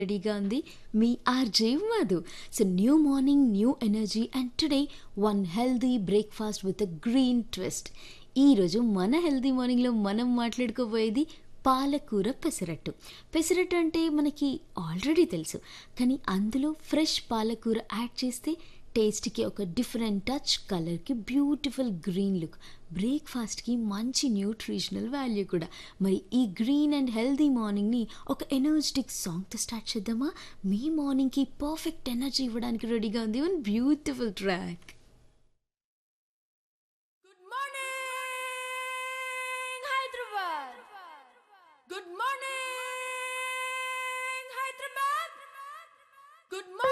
రెడీగా ఉంది మీ RJ Madhu so new morning new energy and today one healthy breakfast with a green twist ఈరోజు మన హెల్దీ మార్నింగ్లో మనం మాట్లాడుకోబోయేది పాలకూర పెసరట్టు పెసరట్టు అంటే మనకి ఆల్రెడీ తెలుసు కానీ అందులో ఫ్రెష్ పాలకూర యాడ్ చేస్తే టేస్ట్కి ఒక డిఫరెంట్ టచ్ కలర్కి బ్యూటిఫుల్ గ్రీన్ లుక్ బ్రేక్ఫాస్ట్కి మంచి న్యూట్రిషనల్ వాల్యూ కూడా మరి ఈ గ్రీన్ అండ్ హెల్దీ మార్నింగ్ని ఒక ఎనర్జెటిక్ సాంగ్తో స్టార్ట్ చేద్దామా మీ మార్నింగ్కి పర్ఫెక్ట్ ఎనర్జీ ఇవ్వడానికి రెడీగా ఉంది one beautiful track Good morning, Hyderabad. Good morning, Hyderabad. Good morning.